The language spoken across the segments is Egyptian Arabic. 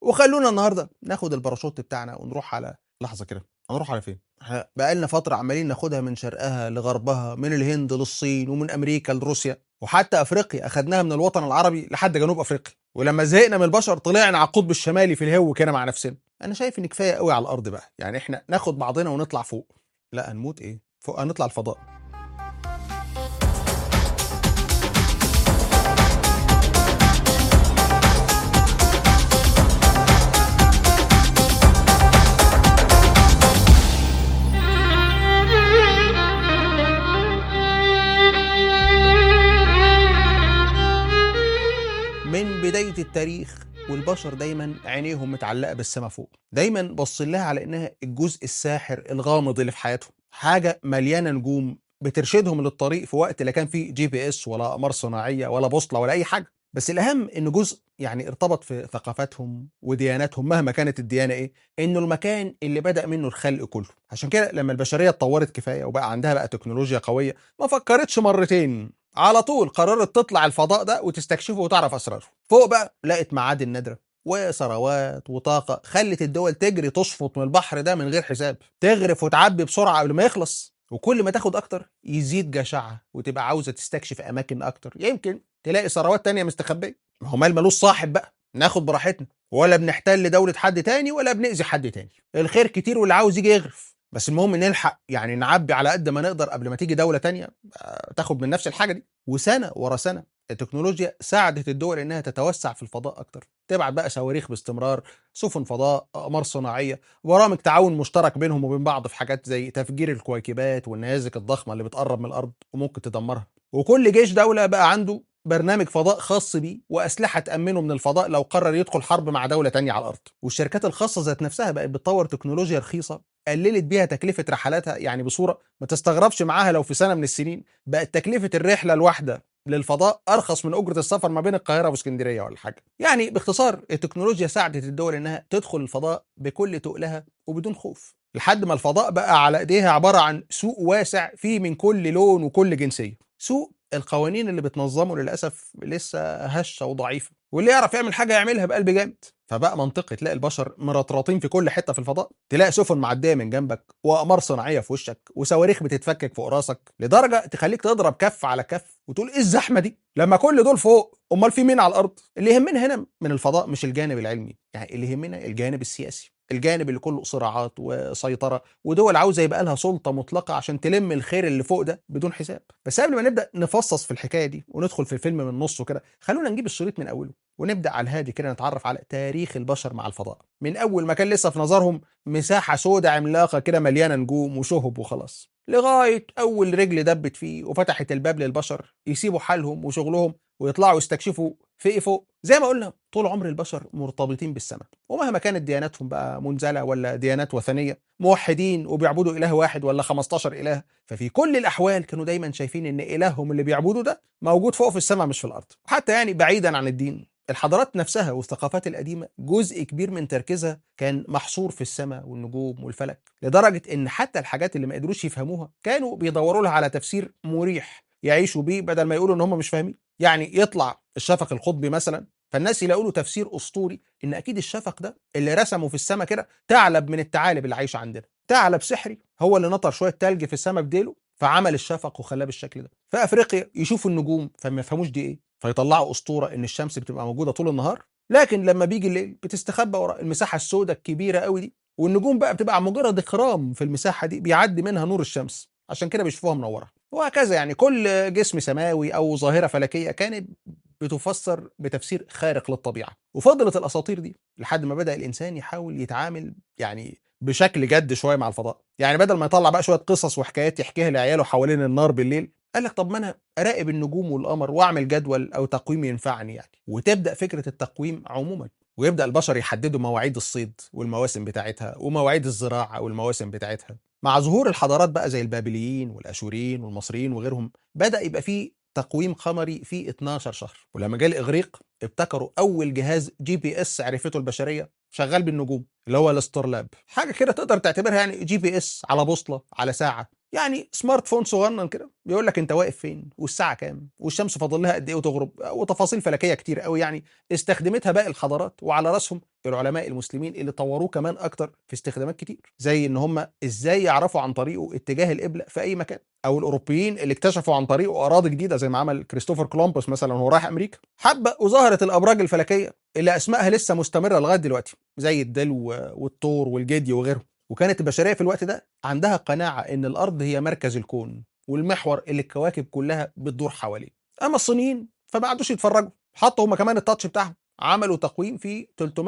وخلونا النهارده ناخد الباراشوت بتاعنا ونروح على لحظه كده هنروح على فين احنا بقالنا فتره عمالين ناخدها من شرقها لغربها من الهند للصين ومن امريكا لروسيا وحتى افريقيا اخدناها من الوطن العربي لحد جنوب افريقيا ولما زهقنا من البشر طلعنا على القطب الشمالي في الهو كده مع نفسنا انا شايف ان كفايه قوي على الارض بقى يعني احنا ناخد بعضنا ونطلع فوق لا هنموت ايه فوق هنطلع الفضاء من بداية التاريخ والبشر دايما عينيهم متعلقة بالسما فوق دايما باصين لها على انها الجزء الساحر الغامض اللي في حياتهم حاجة مليانة نجوم بترشدهم للطريق في وقت لا كان فيه جي بي اس ولا اقمار صناعية ولا بوصلة ولا اي حاجة بس الاهم انه جزء يعني ارتبط في ثقافاتهم ودياناتهم مهما كانت الديانة ايه انه المكان اللي بدأ منه الخلق كله عشان كده لما البشرية اتطورت كفاية وبقى عندها بقى تكنولوجيا قوية ما فكرتش مرتين على طول قررت تطلع الفضاء ده وتستكشفه وتعرف اسراره فوق بقى لقت معادن نادره وثروات وطاقه خلت الدول تجري تشفط من البحر ده من غير حساب تغرف وتعبي بسرعه قبل ما يخلص وكل ما تاخد اكتر يزيد جشعها وتبقى عاوزه تستكشف اماكن اكتر يمكن تلاقي ثروات تانية مستخبيه ما هو مال ملوش صاحب بقى ناخد براحتنا ولا بنحتل دولة حد تاني ولا بنأذي حد تاني الخير كتير واللي عاوز يجي يغرف بس المهم نلحق يعني نعبي على قد ما نقدر قبل ما تيجي دولة تانية آه، تاخد من نفس الحاجة دي وسنة ورا سنة التكنولوجيا ساعدت الدول انها تتوسع في الفضاء اكتر تبعت بقى صواريخ باستمرار سفن فضاء اقمار صناعيه برامج تعاون مشترك بينهم وبين بعض في حاجات زي تفجير الكويكبات والنيازك الضخمه اللي بتقرب من الارض وممكن تدمرها وكل جيش دوله بقى عنده برنامج فضاء خاص بيه واسلحه تامنه من الفضاء لو قرر يدخل حرب مع دوله تانية على الارض والشركات الخاصه ذات نفسها بقت بتطور تكنولوجيا رخيصه قللت بيها تكلفه رحلاتها يعني بصوره ما تستغربش معاها لو في سنه من السنين بقت تكلفه الرحله الواحده للفضاء ارخص من اجره السفر ما بين القاهره واسكندريه ولا حاجه يعني باختصار التكنولوجيا ساعدت الدول انها تدخل الفضاء بكل تقلها وبدون خوف لحد ما الفضاء بقى على ايديها عباره عن سوق واسع فيه من كل لون وكل جنسيه سوق القوانين اللي بتنظمه للاسف لسه هشه وضعيفه واللي يعرف يعمل حاجه يعملها بقلب جامد فبقى منطقي تلاقي البشر مرطرطين في كل حته في الفضاء تلاقي سفن معديه من جنبك واقمار صناعيه في وشك وصواريخ بتتفكك فوق راسك لدرجه تخليك تضرب كف على كف وتقول ايه الزحمه دي لما كل دول فوق امال في مين على الارض اللي يهمنا هنا من الفضاء مش الجانب العلمي يعني اللي يهمنا الجانب السياسي الجانب اللي كله صراعات وسيطره ودول عاوزه يبقى لها سلطه مطلقه عشان تلم الخير اللي فوق ده بدون حساب بس قبل ما نبدا نفصص في الحكايه دي وندخل في الفيلم من نصه كده خلونا نجيب الشريط من اوله ونبدا على الهادي كده نتعرف على تاريخ البشر مع الفضاء من اول ما كان لسه في نظرهم مساحه سوداء عملاقه كده مليانه نجوم وشهب وخلاص لغايه اول رجل دبت فيه وفتحت الباب للبشر يسيبوا حالهم وشغلهم ويطلعوا يستكشفوا في ايه فوق زي ما قلنا طول عمر البشر مرتبطين بالسماء ومهما كانت دياناتهم بقى منزله ولا ديانات وثنيه موحدين وبيعبدوا اله واحد ولا 15 اله ففي كل الاحوال كانوا دايما شايفين ان الههم اللي بيعبدوا ده موجود فوق في السماء مش في الارض حتى يعني بعيدا عن الدين الحضارات نفسها والثقافات القديمة جزء كبير من تركيزها كان محصور في السماء والنجوم والفلك لدرجة إن حتى الحاجات اللي ما قدروش يفهموها كانوا بيدوروا لها على تفسير مريح يعيشوا بيه بدل ما يقولوا إن هم مش فاهمين يعني يطلع الشفق القطبي مثلا فالناس يلاقوا له تفسير اسطوري ان اكيد الشفق ده اللي رسمه في السماء كده ثعلب من الثعالب اللي عايشه عندنا ثعلب سحري هو اللي نطر شويه تلج في السماء بديله فعمل الشفق وخلاه بالشكل ده في افريقيا يشوفوا النجوم فما يفهموش دي ايه فيطلعوا اسطوره ان الشمس بتبقى موجوده طول النهار لكن لما بيجي الليل بتستخبى وراء المساحه السوداء الكبيره قوي دي والنجوم بقى بتبقى مجرد اخرام في المساحه دي بيعدي منها نور الشمس عشان كده بيشوفوها منوره وهكذا يعني كل جسم سماوي او ظاهره فلكيه كانت بتفسر بتفسير خارق للطبيعه وفضلت الاساطير دي لحد ما بدا الانسان يحاول يتعامل يعني بشكل جد شويه مع الفضاء يعني بدل ما يطلع بقى شويه قصص وحكايات يحكيها لعياله حوالين النار بالليل قال لك طب ما انا اراقب النجوم والقمر واعمل جدول او تقويم ينفعني يعني وتبدا فكره التقويم عموما ويبدا البشر يحددوا مواعيد الصيد والمواسم بتاعتها ومواعيد الزراعه والمواسم بتاعتها مع ظهور الحضارات بقى زي البابليين والاشوريين والمصريين وغيرهم بدا يبقى فيه تقويم قمري فيه 12 شهر ولما جه الاغريق ابتكروا اول جهاز جي بي اس عرفته البشريه شغال بالنجوم اللي هو الاسترلاب حاجه كده تقدر تعتبرها يعني جي بي اس على بوصله على ساعه يعني سمارت فون صغنن كده بيقول لك انت واقف فين والساعه كام والشمس فاضل لها قد ايه وتغرب وتفاصيل فلكيه كتير قوي يعني استخدمتها باقي الحضارات وعلى راسهم العلماء المسلمين اللي طوروه كمان اكتر في استخدامات كتير زي ان هم ازاي يعرفوا عن طريقه اتجاه القبله في اي مكان او الاوروبيين اللي اكتشفوا عن طريقه اراضي جديده زي ما عمل كريستوفر كولومبوس مثلا وهو رايح امريكا حبه وظهرت الابراج الفلكيه اللي اسمائها لسه مستمره لغايه دلوقتي زي الدلو والطور والجدي وغيرهم وكانت البشريه في الوقت ده عندها قناعه ان الارض هي مركز الكون والمحور اللي الكواكب كلها بتدور حواليه اما الصينيين فما عادوش يتفرجوا حطوا هم كمان التاتش بتاعهم عملوا تقويم في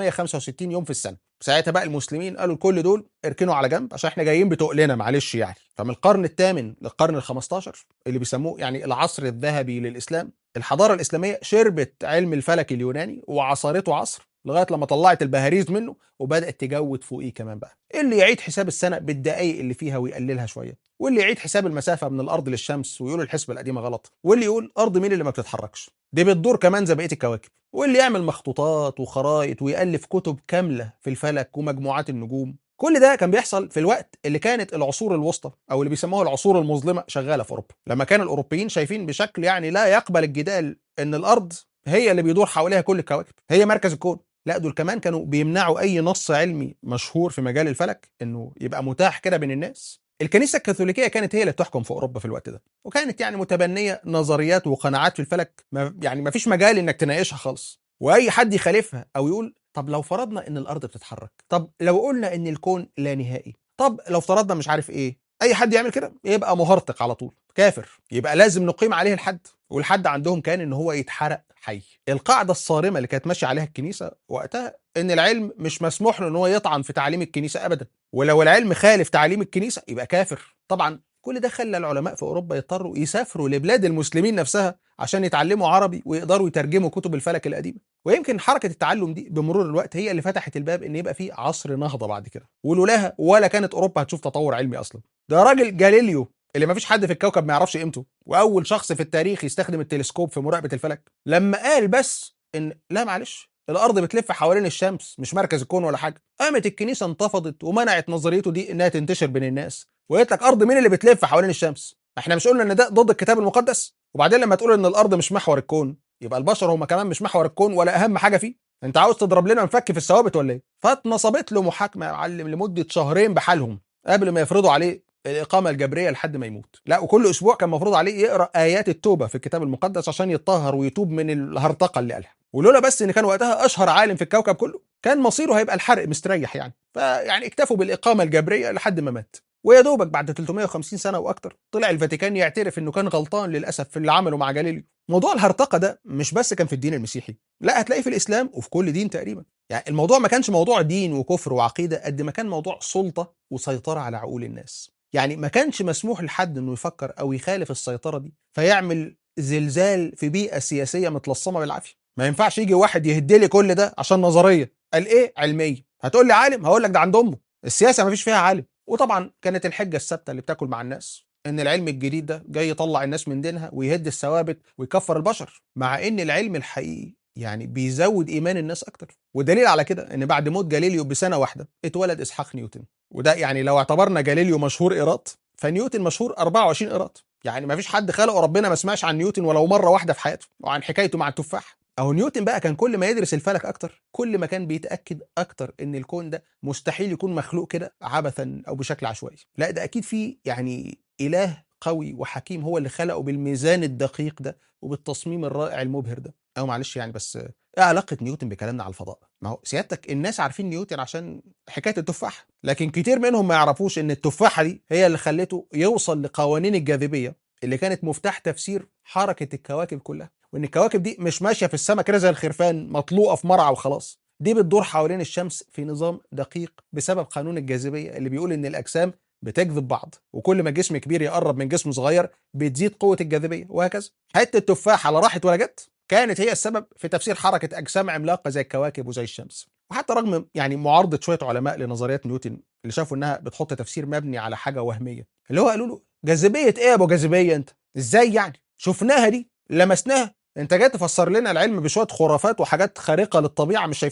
365 يوم في السنه ساعتها بقى المسلمين قالوا لكل دول اركنوا على جنب عشان احنا جايين بتقلنا معلش يعني فمن القرن الثامن للقرن ال15 اللي بيسموه يعني العصر الذهبي للاسلام الحضاره الاسلاميه شربت علم الفلك اليوناني وعصرته عصر لغايه لما طلعت البهاريز منه وبدات تجود فوقيه كمان بقى اللي يعيد حساب السنه بالدقائق اللي فيها ويقللها شويه واللي يعيد حساب المسافه من الارض للشمس ويقول الحسبه القديمه غلط واللي يقول ارض مين اللي ما بتتحركش دي بتدور كمان زي بقيه الكواكب واللي يعمل مخطوطات وخرائط ويالف كتب كامله في الفلك ومجموعات النجوم كل ده كان بيحصل في الوقت اللي كانت العصور الوسطى او اللي بيسموها العصور المظلمه شغاله في اوروبا لما كان الاوروبيين شايفين بشكل يعني لا يقبل الجدال ان الارض هي اللي بيدور حواليها كل الكواكب هي مركز الكون لا دول كمان كانوا بيمنعوا اي نص علمي مشهور في مجال الفلك انه يبقى متاح كده بين الناس الكنيسه الكاثوليكيه كانت هي اللي بتحكم في اوروبا في الوقت ده وكانت يعني متبنيه نظريات وقناعات في الفلك ما يعني ما فيش مجال انك تناقشها خالص واي حد يخالفها او يقول طب لو فرضنا ان الارض بتتحرك طب لو قلنا ان الكون لا نهائي طب لو افترضنا مش عارف ايه اي حد يعمل كده يبقى مهرطق على طول كافر يبقى لازم نقيم عليه الحد والحد عندهم كان ان هو يتحرق حي القاعده الصارمه اللي كانت ماشيه عليها الكنيسه وقتها ان العلم مش مسموح له ان هو يطعن في تعاليم الكنيسه ابدا ولو العلم خالف تعاليم الكنيسه يبقى كافر طبعا كل ده خلى العلماء في اوروبا يضطروا يسافروا لبلاد المسلمين نفسها عشان يتعلموا عربي ويقدروا يترجموا كتب الفلك القديمه ويمكن حركه التعلم دي بمرور الوقت هي اللي فتحت الباب ان يبقى في عصر نهضه بعد كده ولولاها ولا كانت اوروبا هتشوف تطور علمي اصلا ده راجل جاليليو اللي ما فيش حد في الكوكب ما يعرفش قيمته واول شخص في التاريخ يستخدم التلسكوب في مراقبه الفلك لما قال بس ان لا معلش الارض بتلف حوالين الشمس مش مركز الكون ولا حاجه قامت الكنيسه انتفضت ومنعت نظريته دي انها تنتشر بين الناس وقالت لك ارض مين اللي بتلف حوالين الشمس احنا مش قلنا ان ده ضد الكتاب المقدس وبعدين لما تقول ان الارض مش محور الكون يبقى البشر هم كمان مش محور الكون ولا اهم حاجه فيه انت عاوز تضرب لنا مفك في الثوابت ولا ايه فاتنصبت له محاكمه يا معلم لمده شهرين بحالهم قبل ما يفرضوا عليه الإقامة الجبرية لحد ما يموت لا وكل أسبوع كان مفروض عليه يقرأ آيات التوبة في الكتاب المقدس عشان يتطهر ويتوب من الهرطقة اللي قالها ولولا بس إن كان وقتها أشهر عالم في الكوكب كله كان مصيره هيبقى الحرق مستريح يعني فيعني اكتفوا بالإقامة الجبرية لحد ما مات ويا دوبك بعد 350 سنة وأكتر طلع الفاتيكان يعترف إنه كان غلطان للأسف في اللي عمله مع جاليليو موضوع الهرطقة ده مش بس كان في الدين المسيحي لا هتلاقيه في الإسلام وفي كل دين تقريبا يعني الموضوع ما كانش موضوع دين وكفر وعقيدة قد ما كان موضوع سلطة وسيطرة على عقول الناس يعني ما كانش مسموح لحد انه يفكر او يخالف السيطره دي فيعمل زلزال في بيئه سياسيه متلصمه بالعافيه ما ينفعش يجي واحد يهدلي كل ده عشان نظريه قال ايه علميه هتقول لي عالم هقول لك ده عند امه السياسه ما فيش فيها عالم وطبعا كانت الحجه الثابته اللي بتاكل مع الناس ان العلم الجديد ده جاي يطلع الناس من دينها ويهد الثوابت ويكفر البشر مع ان العلم الحقيقي يعني بيزود ايمان الناس اكتر والدليل على كده ان بعد موت جاليليو بسنه واحده اتولد اسحاق نيوتن وده يعني لو اعتبرنا جاليليو مشهور ايراد فنيوتن مشهور 24 ايراد يعني ما فيش حد خلقه ربنا ما سمعش عن نيوتن ولو مره واحده في حياته وعن حكايته مع التفاح اهو نيوتن بقى كان كل ما يدرس الفلك اكتر كل ما كان بيتاكد اكتر ان الكون ده مستحيل يكون مخلوق كده عبثا او بشكل عشوائي لا ده اكيد في يعني اله قوي وحكيم هو اللي خلقه بالميزان الدقيق ده وبالتصميم الرائع المبهر ده او معلش يعني بس ايه علاقه نيوتن بكلامنا على الفضاء ما هو سيادتك الناس عارفين نيوتن عشان حكايه التفاح لكن كتير منهم ما يعرفوش ان التفاحه دي هي اللي خلته يوصل لقوانين الجاذبيه اللي كانت مفتاح تفسير حركه الكواكب كلها وان الكواكب دي مش ماشيه في السماء كده زي الخرفان مطلوقه في مرعى وخلاص دي بتدور حوالين الشمس في نظام دقيق بسبب قانون الجاذبيه اللي بيقول ان الاجسام بتجذب بعض وكل ما جسم كبير يقرب من جسم صغير بتزيد قوه الجاذبيه وهكذا حته تفاحه لا راحت ولا جت كانت هي السبب في تفسير حركه اجسام عملاقه زي الكواكب وزي الشمس وحتى رغم يعني معارضه شويه علماء لنظريات نيوتن اللي شافوا انها بتحط تفسير مبني على حاجه وهميه اللي هو قالوا له جاذبيه ايه يا ابو جاذبيه انت ازاي يعني شفناها دي لمسناها انت جاي تفسر لنا العلم بشويه خرافات وحاجات خارقه للطبيعه مش شايفينها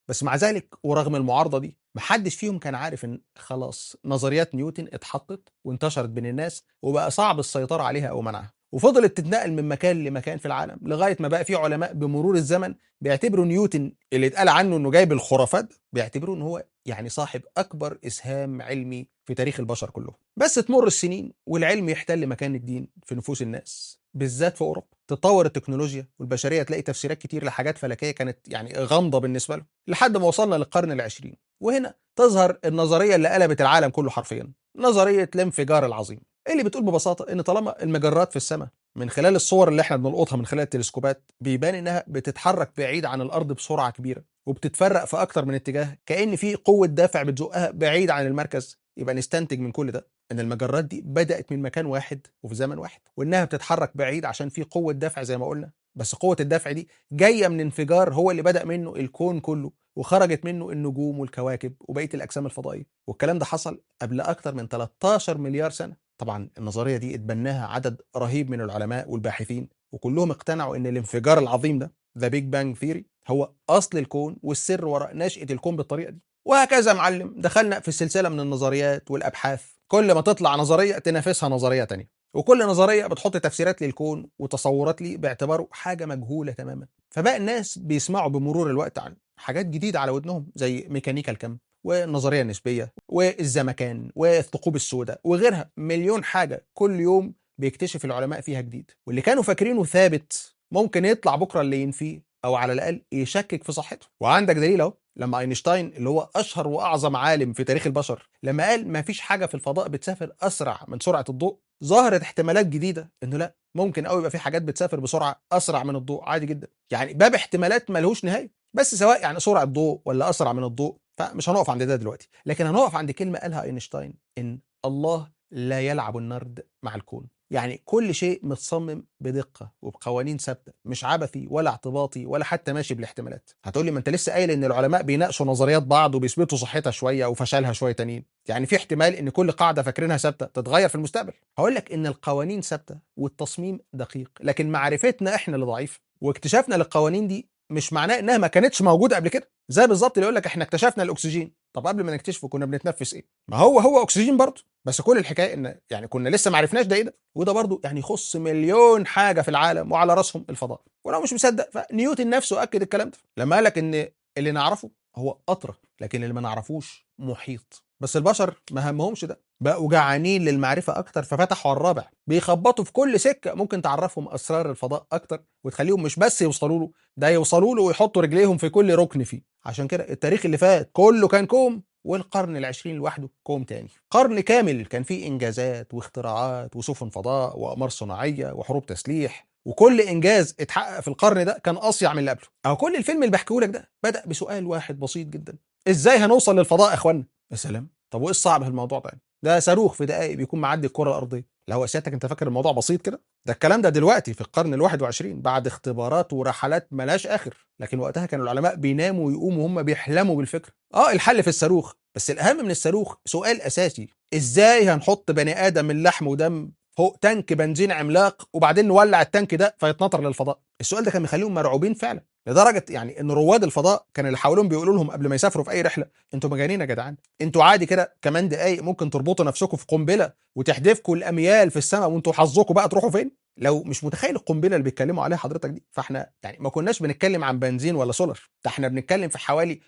بس مع ذلك ورغم المعارضه دي محدش فيهم كان عارف ان خلاص نظريات نيوتن اتحطت وانتشرت بين الناس وبقى صعب السيطره عليها او منعها وفضلت تتنقل من مكان لمكان في العالم لغايه ما بقى في علماء بمرور الزمن بيعتبروا نيوتن اللي اتقال عنه انه جايب الخرافات بيعتبروه ان هو يعني صاحب اكبر اسهام علمي في تاريخ البشر كله بس تمر السنين والعلم يحتل مكان الدين في نفوس الناس بالذات في اوروبا تتطور التكنولوجيا والبشريه تلاقي تفسيرات كتير لحاجات فلكيه كانت يعني غامضه بالنسبه لهم لحد ما وصلنا للقرن العشرين وهنا تظهر النظريه اللي قلبت العالم كله حرفيا نظريه الانفجار العظيم اللي بتقول ببساطه ان طالما المجرات في السماء من خلال الصور اللي احنا بنلقطها من خلال التلسكوبات بيبان انها بتتحرك بعيد عن الارض بسرعه كبيره وبتتفرق في اكتر من اتجاه كان في قوه دافع بتزقها بعيد عن المركز يبقى نستنتج من كل ده ان المجرات دي بدات من مكان واحد وفي زمن واحد وانها بتتحرك بعيد عشان في قوه دفع زي ما قلنا بس قوه الدفع دي جايه من انفجار هو اللي بدا منه الكون كله وخرجت منه النجوم والكواكب وبقيه الاجسام الفضائيه والكلام ده حصل قبل اكتر من 13 مليار سنه طبعا النظريه دي اتبناها عدد رهيب من العلماء والباحثين وكلهم اقتنعوا ان الانفجار العظيم ده ذا بيج بانج ثيري هو اصل الكون والسر وراء نشاه الكون بالطريقه دي وهكذا يا معلم دخلنا في السلسله من النظريات والابحاث كل ما تطلع نظريه تنافسها نظريه تانية وكل نظريه بتحط تفسيرات للكون وتصورات ليه باعتباره حاجه مجهوله تماما فبقى الناس بيسمعوا بمرور الوقت عن حاجات جديده على ودنهم زي ميكانيكا الكم والنظريه النسبيه والزمكان والثقوب السوداء وغيرها مليون حاجه كل يوم بيكتشف العلماء فيها جديد واللي كانوا فاكرينه ثابت ممكن يطلع بكره اللي ينفيه او على الاقل يشكك في صحته وعندك دليل اهو لما اينشتاين اللي هو اشهر واعظم عالم في تاريخ البشر لما قال ما فيش حاجه في الفضاء بتسافر اسرع من سرعه الضوء ظهرت احتمالات جديده انه لا ممكن قوي يبقى في حاجات بتسافر بسرعه اسرع من الضوء عادي جدا يعني باب احتمالات ملهوش نهايه بس سواء يعني سرعه ضوء ولا اسرع من الضوء فمش هنقف عند ده دلوقتي لكن هنقف عند كلمه قالها اينشتاين ان الله لا يلعب النرد مع الكون يعني كل شيء متصمم بدقه وبقوانين ثابته مش عبثي ولا اعتباطي ولا حتى ماشي بالاحتمالات هتقول لي ما انت لسه قايل ان العلماء بيناقشوا نظريات بعض وبيثبتوا صحتها شويه وفشلها شويه تانيين يعني في احتمال ان كل قاعده فاكرينها ثابته تتغير في المستقبل هقول لك ان القوانين ثابته والتصميم دقيق لكن معرفتنا احنا اللي ضعيفه واكتشافنا للقوانين دي مش معناه انها ما كانتش موجوده قبل كده زي بالظبط اللي يقول لك احنا اكتشفنا الاكسجين طب قبل ما نكتشفه كنا بنتنفس ايه ما هو هو اكسجين برضه بس كل الحكايه ان يعني كنا لسه ما عرفناش ده ايه ده وده برضه يعني يخص مليون حاجه في العالم وعلى راسهم الفضاء ولو مش مصدق فنيوتن نفسه اكد الكلام ده لما قال لك ان اللي نعرفه هو قطره لكن اللي ما نعرفوش محيط بس البشر ما همهمش ده بقوا جعانين للمعرفة أكتر ففتحوا على الرابع بيخبطوا في كل سكة ممكن تعرفهم أسرار الفضاء أكتر وتخليهم مش بس يوصلوا له ده يوصلوا له ويحطوا رجليهم في كل ركن فيه عشان كده التاريخ اللي فات كله كان كوم والقرن العشرين لوحده كوم تاني قرن كامل كان فيه إنجازات واختراعات وسفن فضاء وأقمار صناعية وحروب تسليح وكل انجاز اتحقق في القرن ده كان اصيع من اللي قبله او كل الفيلم اللي بحكيه لك ده بدا بسؤال واحد بسيط جدا ازاي هنوصل للفضاء يا اخوانا يا سلام طب وايه الصعب في الموضوع ده ده صاروخ في دقائق بيكون معدي الكره الارضيه لو سيادتك انت فاكر الموضوع بسيط كده ده الكلام ده دلوقتي في القرن ال21 بعد اختبارات ورحلات ملاش اخر لكن وقتها كانوا العلماء بيناموا ويقوموا هم بيحلموا بالفكره اه الحل في الصاروخ بس الاهم من الصاروخ سؤال اساسي ازاي هنحط بني ادم من لحم ودم فوق تانك بنزين عملاق وبعدين نولع التانك ده فيتنطر للفضاء السؤال ده كان مخليهم مرعوبين فعلا لدرجه يعني ان رواد الفضاء كان اللي حواليهم بيقولوا لهم قبل ما يسافروا في اي رحله انتوا مجانين يا جدعان انتوا عادي كده كمان دقايق ممكن تربطوا نفسكم في قنبله وتحدفكم الاميال في السماء وانتوا حظكم بقى تروحوا فين لو مش متخيل القنبله اللي بيتكلموا عليها حضرتك دي فاحنا يعني ما كناش بنتكلم عن بنزين ولا سولار ده احنا بنتكلم في حوالي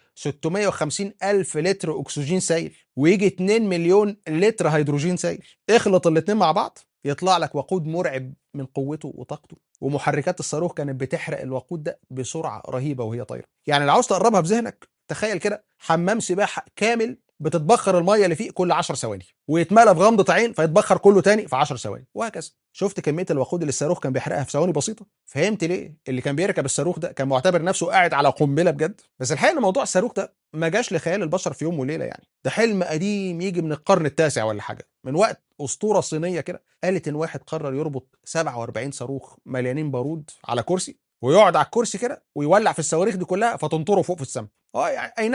650 الف لتر اكسجين سائل ويجي 2 مليون لتر هيدروجين سائل اخلط الاثنين مع بعض يطلع لك وقود مرعب من قوته وطاقته ومحركات الصاروخ كانت بتحرق الوقود ده بسرعه رهيبه وهي طايره يعني لو عاوز تقربها بذهنك تخيل كده حمام سباحه كامل بتتبخر الميه اللي فيه كل 10 ثواني ويتملى في غمضه عين فيتبخر كله تاني في 10 ثواني وهكذا شفت كميه الوقود اللي الصاروخ كان بيحرقها في ثواني بسيطه فهمت ليه اللي كان بيركب الصاروخ ده كان معتبر نفسه قاعد على قنبله بجد بس الحقيقه ان موضوع الصاروخ ده ما جاش لخيال البشر في يوم وليله يعني ده حلم قديم يجي من القرن التاسع ولا حاجه من وقت اسطوره صينيه كده قالت ان واحد قرر يربط 47 صاروخ مليانين بارود على كرسي ويقعد على الكرسي كده ويولع في الصواريخ دي كلها فتنطره فوق في السماء اه يعني اي نعم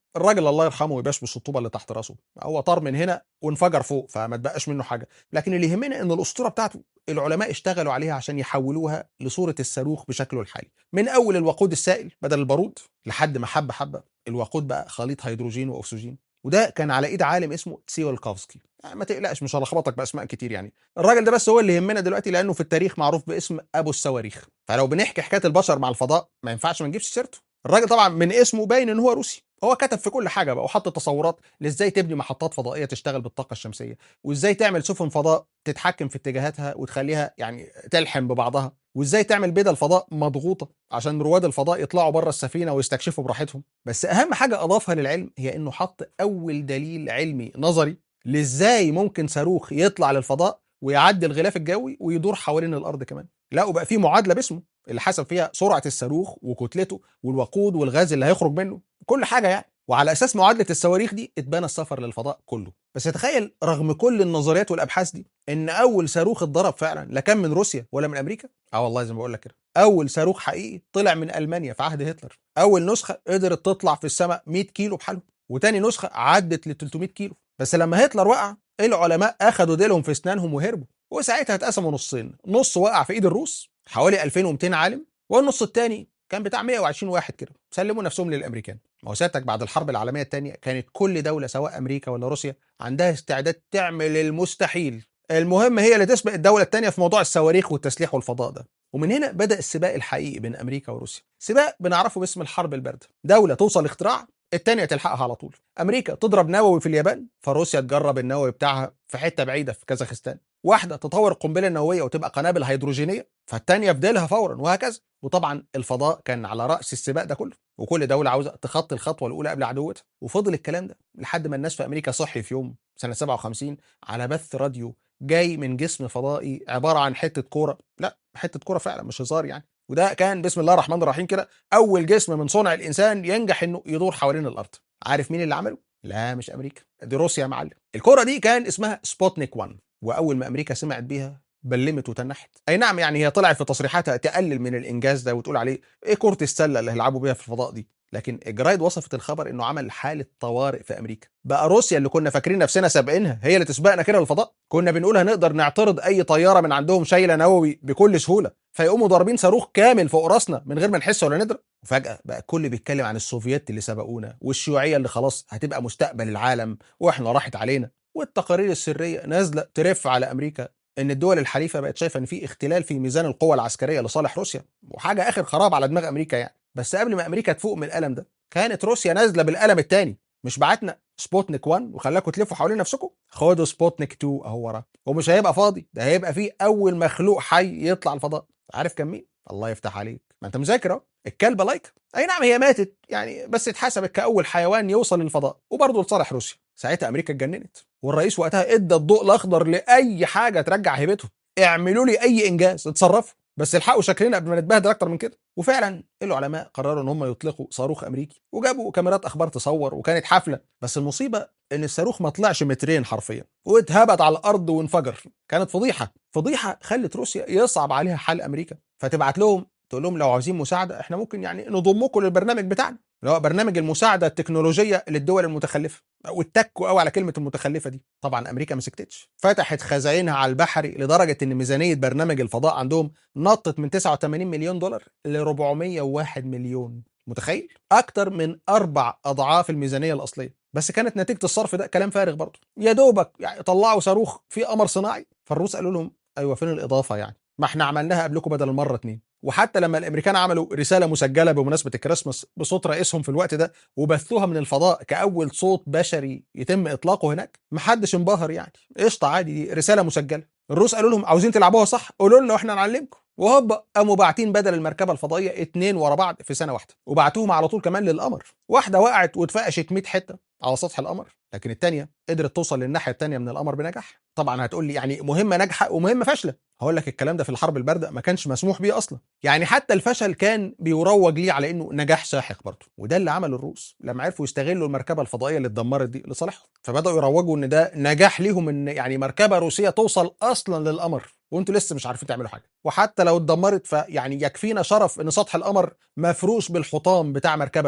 الراجل الله يرحمه يبشبش الطوبه اللي تحت راسه هو طار من هنا وانفجر فوق فما تبقاش منه حاجه لكن اللي يهمنا ان الاسطوره بتاعته العلماء اشتغلوا عليها عشان يحولوها لصوره الصاروخ بشكله الحالي من اول الوقود السائل بدل البارود لحد ما حبه حبه الوقود بقى خليط هيدروجين واكسجين وده كان على ايد عالم اسمه تسيولكوفسكي يعني ما تقلقش مش هلخبطك باسماء كتير يعني الراجل ده بس هو اللي يهمنا دلوقتي لانه في التاريخ معروف باسم ابو الصواريخ فلو بنحكي حكايه البشر مع الفضاء ما ينفعش ما نجيبش سيرته الراجل طبعا من اسمه باين ان هو روسي هو كتب في كل حاجه بقى وحط تصورات لازاي تبني محطات فضائيه تشتغل بالطاقه الشمسيه وازاي تعمل سفن فضاء تتحكم في اتجاهاتها وتخليها يعني تلحم ببعضها وازاي تعمل بدل فضاء مضغوطه عشان رواد الفضاء يطلعوا بره السفينه ويستكشفوا براحتهم بس اهم حاجه اضافها للعلم هي انه حط اول دليل علمي نظري لازاي ممكن صاروخ يطلع للفضاء ويعدي الغلاف الجوي ويدور حوالين الارض كمان لا وبقى في معادله باسمه اللي حسب فيها سرعه الصاروخ وكتلته والوقود والغاز اللي هيخرج منه كل حاجه يعني وعلى اساس معادله الصواريخ دي اتبنى السفر للفضاء كله بس تخيل رغم كل النظريات والابحاث دي ان اول صاروخ اتضرب فعلا لا كان من روسيا ولا من امريكا اه والله زي ما بقول لك كده اول صاروخ حقيقي طلع من المانيا في عهد هتلر اول نسخه قدرت تطلع في السماء 100 كيلو بحالهم وتاني نسخه عدت ل 300 كيلو بس لما هتلر وقع العلماء اخدوا ديلهم في اسنانهم وهربوا وساعتها اتقسموا نصين نص وقع في ايد الروس حوالي 2200 عالم والنص الثاني كان بتاع 120 واحد كده سلموا نفسهم للامريكان ما هو سيادتك بعد الحرب العالميه الثانيه كانت كل دوله سواء امريكا ولا روسيا عندها استعداد تعمل المستحيل المهم هي اللي تسبق الدوله الثانيه في موضوع الصواريخ والتسليح والفضاء ده ومن هنا بدا السباق الحقيقي بين امريكا وروسيا سباق بنعرفه باسم الحرب البارده دوله توصل اختراع التانية تلحقها على طول أمريكا تضرب نووي في اليابان فروسيا تجرب النووي بتاعها في حتة بعيدة في كازاخستان واحدة تطور القنبلة النووية وتبقى قنابل هيدروجينية فالتانية في ديلها فورا وهكذا وطبعا الفضاء كان على رأس السباق ده كله وكل دولة عاوزة تخطي الخطوة الأولى قبل عدوتها وفضل الكلام ده لحد ما الناس في أمريكا صحي في يوم سنة 57 على بث راديو جاي من جسم فضائي عبارة عن حتة كورة لا حتة كورة فعلا مش هزار يعني وده كان بسم الله الرحمن الرحيم كده اول جسم من صنع الانسان ينجح انه يدور حوالين الارض عارف مين اللي عمله لا مش امريكا دي روسيا يا معلم الكره دي كان اسمها سبوتنيك 1 واول ما امريكا سمعت بيها بلمت وتنحت اي نعم يعني هي طلعت في تصريحاتها تقلل من الانجاز ده وتقول عليه ايه كره السله اللي هيلعبوا بيها في الفضاء دي لكن الجرايد وصفت الخبر انه عمل حاله طوارئ في امريكا بقى روسيا اللي كنا فاكرين نفسنا سابقينها هي اللي تسبقنا كده للفضاء كنا بنقول هنقدر نعترض اي طياره من عندهم شايله نووي بكل سهوله فيقوموا ضاربين صاروخ كامل فوق راسنا من غير ما نحس ولا ندرى وفجاه بقى الكل بيتكلم عن السوفييت اللي سبقونا والشيوعيه اللي خلاص هتبقى مستقبل العالم واحنا راحت علينا والتقارير السريه نازله ترف على امريكا ان الدول الحليفه بقت شايفه ان في اختلال في ميزان القوى العسكريه لصالح روسيا وحاجه اخر خراب على دماغ امريكا يعني بس قبل ما امريكا تفوق من الالم ده كانت روسيا نازله بالقلم الثاني مش بعتنا سبوتنيك 1 وخلاكم تلفوا حوالين نفسكم خدوا سبوتنيك 2 اهو وراه ومش هيبقى فاضي ده هيبقى فيه اول مخلوق حي يطلع الفضاء عارف كان مين الله يفتح عليك ما انت مذاكر اهو الكلبه لايك اي نعم هي ماتت يعني بس اتحسبت كاول حيوان يوصل للفضاء وبرضه لصالح روسيا ساعتها امريكا اتجننت والرئيس وقتها ادى الضوء الاخضر لاي حاجه ترجع هيبتهم اعملوا لي اي انجاز اتصرفوا بس الحقوا شكلنا قبل ما نتبهدل اكتر من كده وفعلا العلماء قرروا ان هم يطلقوا صاروخ امريكي وجابوا كاميرات اخبار تصور وكانت حفله بس المصيبه ان الصاروخ ما طلعش مترين حرفيا واتهبط على الارض وانفجر كانت فضيحه فضيحه خلت روسيا يصعب عليها حل امريكا فتبعت لهم تقول لهم لو عاوزين مساعده احنا ممكن يعني نضمكم للبرنامج بتاعنا اللي هو برنامج المساعده التكنولوجيه للدول المتخلفه واتكوا قوي على كلمه المتخلفه دي طبعا امريكا ما سكتتش فتحت خزائنها على البحري لدرجه ان ميزانيه برنامج الفضاء عندهم نطت من 89 مليون دولار ل 401 مليون متخيل اكتر من اربع اضعاف الميزانيه الاصليه بس كانت نتيجه الصرف ده كلام فارغ برضه يا دوبك يعني طلعوا صاروخ في قمر صناعي فالروس قالوا لهم ايوه فين الاضافه يعني ما احنا عملناها قبلكم بدل المره اتنين وحتى لما الامريكان عملوا رساله مسجله بمناسبه الكريسماس بصوت رئيسهم في الوقت ده وبثوها من الفضاء كاول صوت بشري يتم اطلاقه هناك محدش انبهر يعني قشطه عادي دي رساله مسجله الروس قالوا لهم عاوزين تلعبوها صح قولوا لنا واحنا نعلمكم وهوبا قاموا باعتين بدل المركبه الفضائيه اتنين ورا بعض في سنه واحده وبعتوهم على طول كمان للقمر واحده وقعت واتفقشت 100 حته على سطح القمر لكن الثانيه قدرت توصل للناحيه الثانيه من القمر بنجاح طبعا هتقول لي يعني مهمه ناجحه ومهمه فاشله هقول لك الكلام ده في الحرب البارده ما كانش مسموح بيه اصلا يعني حتى الفشل كان بيروج ليه على انه نجاح ساحق برضه وده اللي عمله الروس لما عرفوا يستغلوا المركبه الفضائيه اللي اتدمرت دي لصالحهم فبداوا يروجوا ان ده نجاح ليهم ان يعني مركبه روسيه توصل اصلا للقمر وانتوا لسه مش عارفين تعملوا حاجه وحتى لو اتدمرت فيعني يكفينا شرف ان سطح القمر مفروش بالحطام بتاع مركبه روسيه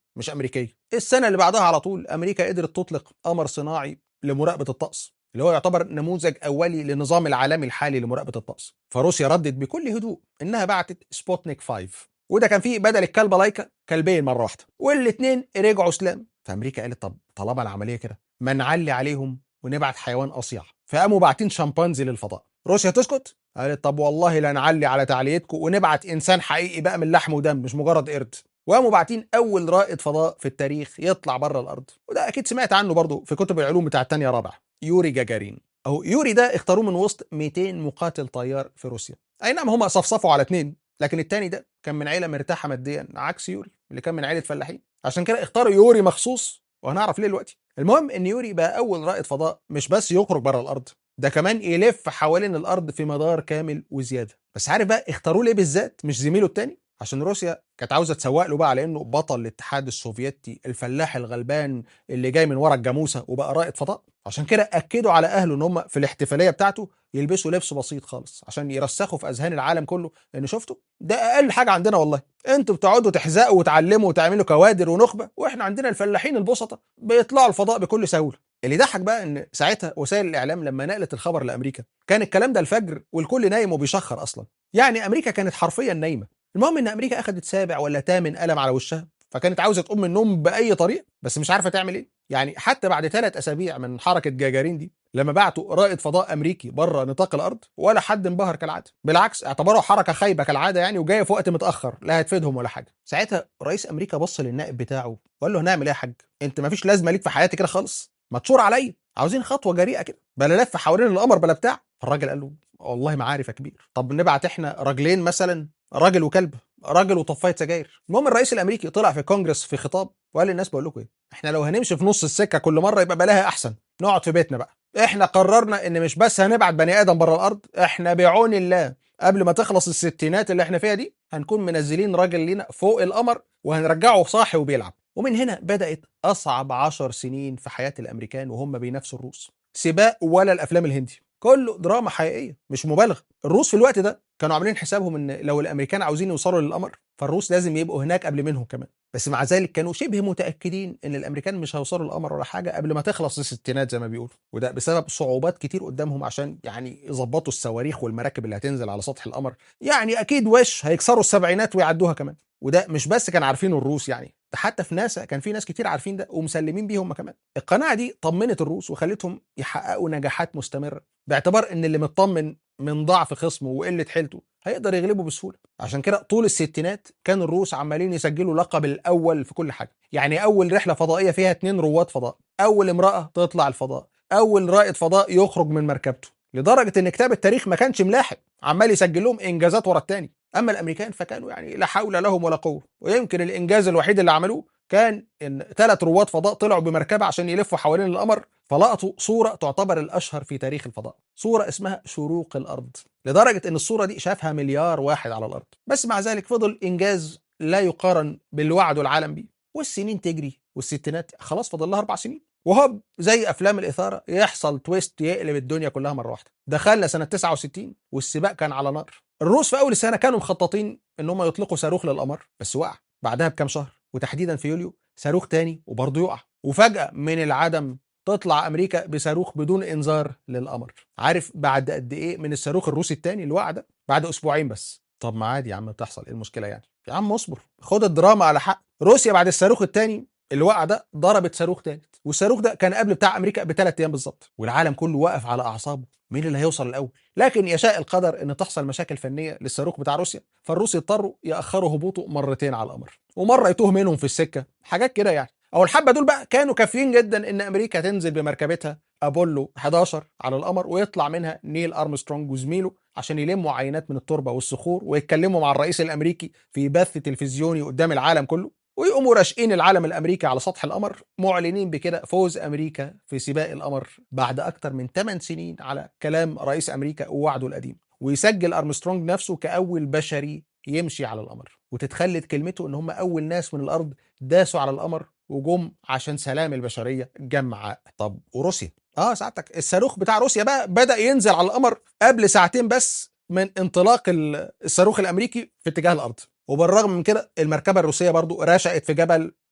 مش امريكيه السنه اللي بعدها على طول امريكا قدرت تطلق قمر صناعي لمراقبه الطقس اللي هو يعتبر نموذج اولي للنظام العالمي الحالي لمراقبه الطقس فروسيا ردت بكل هدوء انها بعتت سبوتنيك 5 وده كان فيه بدل الكلبه لايكا كلبين مره واحده والاثنين رجعوا سلام فامريكا قالت طب طالما العمليه كده ما نعلي عليهم ونبعت حيوان اصيع فقاموا باعتين شمبانزي للفضاء روسيا تسكت قالت طب والله لا نعلي على تعليتكم ونبعت انسان حقيقي بقى من لحم ودم مش مجرد قرد وقاموا باعتين اول رائد فضاء في التاريخ يطلع بره الارض وده اكيد سمعت عنه برضه في كتب العلوم بتاع الثانيه رابع يوري جاجارين اهو يوري ده اختاروه من وسط 200 مقاتل طيار في روسيا اي نعم هم صفصفوا على اثنين لكن التاني ده كان من عيله مرتاحه ماديا عكس يوري اللي كان من عيله فلاحين عشان كده اختاروا يوري مخصوص وهنعرف ليه دلوقتي المهم ان يوري بقى اول رائد فضاء مش بس يخرج بره الارض ده كمان يلف حوالين الارض في مدار كامل وزياده بس عارف بقى اختاروه ليه بالذات مش زميله التاني عشان روسيا كانت عاوزه تسوق له بقى على انه بطل الاتحاد السوفيتي الفلاح الغلبان اللي جاي من ورا الجاموسه وبقى رائد فضاء عشان كده اكدوا على اهله ان هم في الاحتفاليه بتاعته يلبسوا لبس بسيط خالص عشان يرسخوا في اذهان العالم كله ان شفتوا ده اقل حاجه عندنا والله انتوا بتقعدوا تحزقوا وتعلموا وتعملوا كوادر ونخبه واحنا عندنا الفلاحين البسطه بيطلعوا الفضاء بكل سهوله اللي ضحك بقى ان ساعتها وسائل الاعلام لما نقلت الخبر لامريكا كان الكلام ده الفجر والكل نايم وبيشخر اصلا يعني امريكا كانت حرفيا نايمه المهم ان امريكا اخذت سابع ولا ثامن قلم على وشها فكانت عاوزه تقوم من النوم باي طريقه بس مش عارفه تعمل ايه يعني حتى بعد ثلاث اسابيع من حركه جاجارين دي لما بعتوا رائد فضاء امريكي بره نطاق الارض ولا حد انبهر كالعاده بالعكس اعتبروها حركه خايبه كالعاده يعني وجايه في وقت متاخر لا هتفيدهم ولا حاجه ساعتها رئيس امريكا بص للنائب بتاعه وقال له هنعمل ايه يا حاج انت ما فيش لازمه ليك في حياتي كده خالص ما تشور عليا عاوزين خطوه جريئه كده بلا لف حوالين القمر بلا بتاع فالراجل قال له والله ما عارف يا كبير طب نبعت احنا راجلين مثلا راجل وكلب راجل وطفايه سجاير المهم الرئيس الامريكي طلع في الكونجرس في خطاب وقال للناس بقول لكم ايه احنا لو هنمشي في نص السكه كل مره يبقى بلاها احسن نقعد في بيتنا بقى احنا قررنا ان مش بس هنبعت بني ادم بره الارض احنا بعون الله قبل ما تخلص الستينات اللي احنا فيها دي هنكون منزلين راجل لينا فوق القمر وهنرجعه صاحي وبيلعب ومن هنا بدات اصعب عشر سنين في حياه الامريكان وهم بينافسوا الروس سباق ولا الافلام الهندي كله دراما حقيقيه مش مبالغه الروس في الوقت ده كانوا عاملين حسابهم ان لو الامريكان عاوزين يوصلوا للقمر فالروس لازم يبقوا هناك قبل منهم كمان بس مع ذلك كانوا شبه متاكدين ان الامريكان مش هيوصلوا للقمر ولا حاجه قبل ما تخلص الستينات زي ما بيقولوا وده بسبب صعوبات كتير قدامهم عشان يعني يظبطوا الصواريخ والمراكب اللي هتنزل على سطح القمر يعني اكيد وش هيكسروا السبعينات ويعدوها كمان وده مش بس كان عارفينه الروس يعني ده حتى في ناسا كان في ناس كتير عارفين ده ومسلمين بيه هم كمان القناعه دي طمنت الروس وخلتهم يحققوا نجاحات مستمره باعتبار ان اللي مطمن من ضعف خصمه وقله حيلته هيقدر يغلبه بسهوله عشان كده طول الستينات كان الروس عمالين يسجلوا لقب الاول في كل حاجه يعني اول رحله فضائيه فيها اتنين رواد فضاء اول امراه تطلع الفضاء اول رائد فضاء يخرج من مركبته لدرجه ان كتاب التاريخ ما كانش ملاحق عمال يسجل لهم انجازات ورا التاني اما الامريكان فكانوا يعني لا حول لهم ولا قوه ويمكن الانجاز الوحيد اللي عملوه كان ان ثلاث رواد فضاء طلعوا بمركبه عشان يلفوا حوالين القمر فلقطوا صوره تعتبر الاشهر في تاريخ الفضاء صوره اسمها شروق الارض لدرجه ان الصوره دي شافها مليار واحد على الارض بس مع ذلك فضل انجاز لا يقارن باللي وعدوا العالم بيه والسنين تجري والستينات خلاص فاضل لها اربع سنين وهوب زي افلام الاثاره يحصل تويست يقلب الدنيا كلها مره واحده دخلنا سنه 69 والسباق كان على نار الروس في اول السنه كانوا مخططين ان هم يطلقوا صاروخ للقمر بس وقع بعدها بكام شهر وتحديدا في يوليو صاروخ تاني وبرضه يقع وفجاه من العدم تطلع امريكا بصاروخ بدون انذار للقمر عارف بعد قد ايه من الصاروخ الروسي التاني اللي وقع ده بعد اسبوعين بس طب ما عادي يا عم بتحصل ايه المشكله يعني يا عم اصبر خد الدراما على حق روسيا بعد الصاروخ التاني اللي وقع ده ضربت صاروخ تالت والصاروخ ده كان قبل بتاع امريكا بثلاث ايام بالظبط والعالم كله واقف على اعصابه مين اللي هيوصل الاول لكن يشاء القدر ان تحصل مشاكل فنيه للصاروخ بتاع روسيا فالروس يضطروا ياخروا هبوطه مرتين على القمر ومره يتوه منهم في السكه حاجات كده يعني او الحبه دول بقى كانوا كافيين جدا ان امريكا تنزل بمركبتها ابولو 11 على القمر ويطلع منها نيل ارمسترونج وزميله عشان يلموا عينات من التربه والصخور ويتكلموا مع الرئيس الامريكي في بث تلفزيوني قدام العالم كله ويقوموا راشقين العالم الامريكي على سطح القمر معلنين بكده فوز امريكا في سباق القمر بعد اكتر من 8 سنين على كلام رئيس امريكا ووعده القديم ويسجل ارمسترونج نفسه كاول بشري يمشي على القمر وتتخلد كلمته ان هم اول ناس من الارض داسوا على القمر وجم عشان سلام البشريه جمعاء طب وروسيا اه ساعتك الصاروخ بتاع روسيا بقى بدا ينزل على القمر قبل ساعتين بس من انطلاق الصاروخ الامريكي في اتجاه الارض وبالرغم من كده المركبه الروسيه برضو رشقت في جبل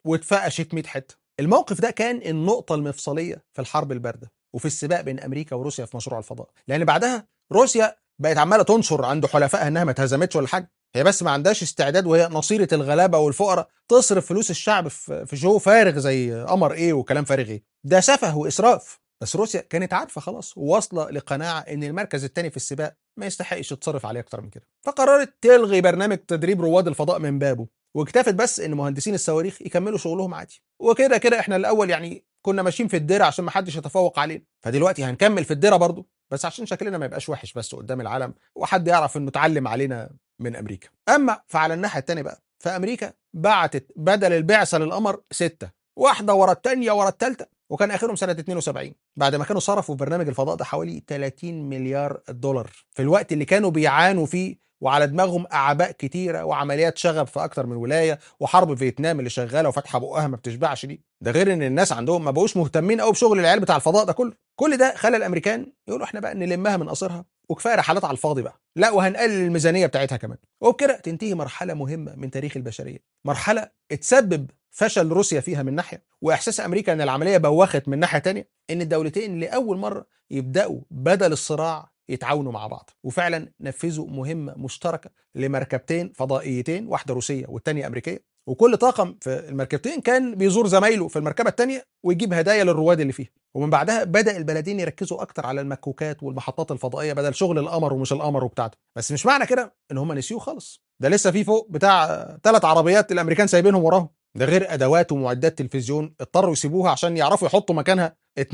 واتفقشت 100 حته الموقف ده كان النقطه المفصليه في الحرب البارده وفي السباق بين امريكا وروسيا في مشروع الفضاء لان بعدها روسيا بقت عماله تنشر عند حلفائها انها ما اتهزمتش ولا حاجه هي بس ما عندهاش استعداد وهي نصيره الغلابه والفقراء تصرف فلوس الشعب في في شو فارغ زي قمر ايه وكلام فارغ ايه ده سفه واسراف بس روسيا كانت عارفه خلاص وواصله لقناعه ان المركز الثاني في السباق ما يستحقش يتصرف عليه اكتر من كده فقررت تلغي برنامج تدريب رواد الفضاء من بابه واكتفت بس ان مهندسين الصواريخ يكملوا شغلهم عادي وكده كده احنا الاول يعني كنا ماشيين في الدرع عشان ما حدش يتفوق علينا فدلوقتي هنكمل في الدرع برضه بس عشان شكلنا ما يبقاش وحش بس قدام العالم وحد يعرف انه اتعلم علينا من امريكا اما فعلى الناحيه الثانيه بقى فامريكا بعتت بدل البعثه للقمر سته واحده ورا الثانيه ورا الثالثه وكان اخرهم سنه 72 بعد ما كانوا صرفوا في برنامج الفضاء ده حوالي 30 مليار دولار في الوقت اللي كانوا بيعانوا فيه وعلى دماغهم اعباء كتيره وعمليات شغب في اكتر من ولايه وحرب فيتنام اللي شغاله وفاتحه بقها ما بتشبعش دي ده غير ان الناس عندهم ما بقوش مهتمين قوي بشغل العيال بتاع الفضاء ده كله كل ده خلى الامريكان يقولوا احنا بقى نلمها من قصرها وكفايه رحلات على الفاضي بقى لا وهنقلل الميزانيه بتاعتها كمان وبكده تنتهي مرحله مهمه من تاريخ البشريه مرحله اتسبب فشل روسيا فيها من ناحيه واحساس امريكا ان العمليه بوخت من ناحيه تانية ان الدولتين لاول مره يبداوا بدل الصراع يتعاونوا مع بعض وفعلا نفذوا مهمه مشتركه لمركبتين فضائيتين واحده روسيه والثانيه امريكيه وكل طاقم في المركبتين كان بيزور زمايله في المركبه الثانيه ويجيب هدايا للرواد اللي فيها ومن بعدها بدا البلدين يركزوا اكتر على المكوكات والمحطات الفضائيه بدل شغل القمر ومش القمر وبتاعته بس مش معنى كده ان هم نسيوه خالص ده لسه في فوق بتاع ثلاث عربيات الامريكان سايبينهم وراهم ده غير ادوات ومعدات تلفزيون اضطروا يسيبوها عشان يعرفوا يحطوا مكانها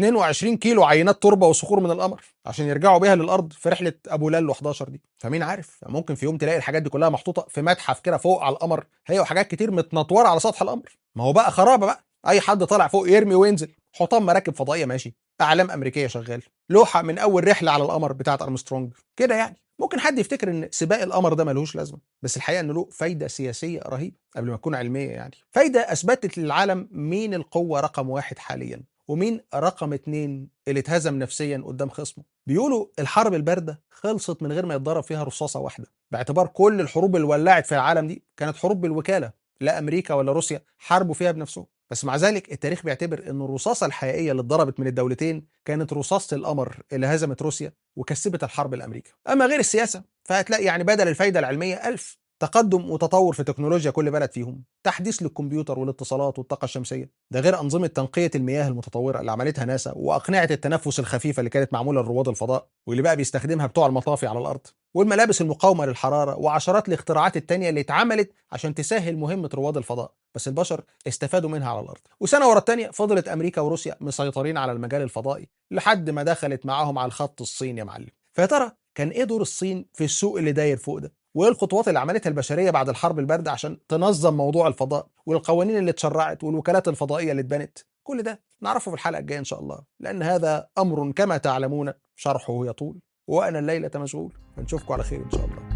22 كيلو عينات تربه وصخور من القمر عشان يرجعوا بيها للارض في رحله ابو لالو 11 دي فمين عارف ممكن في يوم تلاقي الحاجات دي كلها محطوطه في متحف كده فوق على القمر هي وحاجات كتير متنطوره على سطح القمر ما هو بقى خرابه بقى اي حد طالع فوق يرمي وينزل حطام مراكب فضائيه ماشي اعلام امريكيه شغال لوحه من اول رحله على القمر بتاعه ارمسترونج كده يعني ممكن حد يفتكر ان سباق القمر ده ملوش لازمه بس الحقيقه انه له فايده سياسيه رهيبه قبل ما تكون علميه يعني فايده اثبتت للعالم مين القوه رقم واحد حاليا ومين رقم اتنين اللي اتهزم نفسيا قدام خصمه بيقولوا الحرب البارده خلصت من غير ما يتضرب فيها رصاصه واحده باعتبار كل الحروب اللي ولعت في العالم دي كانت حروب بالوكاله لا امريكا ولا روسيا حاربوا فيها بنفسهم بس مع ذلك التاريخ بيعتبر ان الرصاصه الحقيقيه اللي اتضربت من الدولتين كانت رصاصه القمر اللي هزمت روسيا وكسبت الحرب الامريكا اما غير السياسه فهتلاقي يعني بدل الفايده العلميه ألف تقدم وتطور في تكنولوجيا كل بلد فيهم تحديث للكمبيوتر والاتصالات والطاقه الشمسيه ده غير انظمه تنقيه المياه المتطوره اللي عملتها ناسا واقنعه التنفس الخفيفه اللي كانت معموله لرواد الفضاء واللي بقى بيستخدمها بتوع المطافي على الارض والملابس المقاومه للحراره وعشرات الاختراعات التانية اللي اتعملت عشان تسهل مهمه رواد الفضاء بس البشر استفادوا منها على الارض وسنه ورا التانية فضلت امريكا وروسيا مسيطرين على المجال الفضائي لحد ما دخلت معاهم على الخط الصين يا معلم فيا ترى كان ايه دور الصين في السوق اللي داير فوق ده وايه الخطوات اللي عملتها البشريه بعد الحرب البارده عشان تنظم موضوع الفضاء والقوانين اللي اتشرعت والوكالات الفضائيه اللي اتبنت كل ده نعرفه في الحلقه الجايه ان شاء الله لان هذا امر كما تعلمون شرحه يطول وانا الليله مشغول نشوفكم على خير ان شاء الله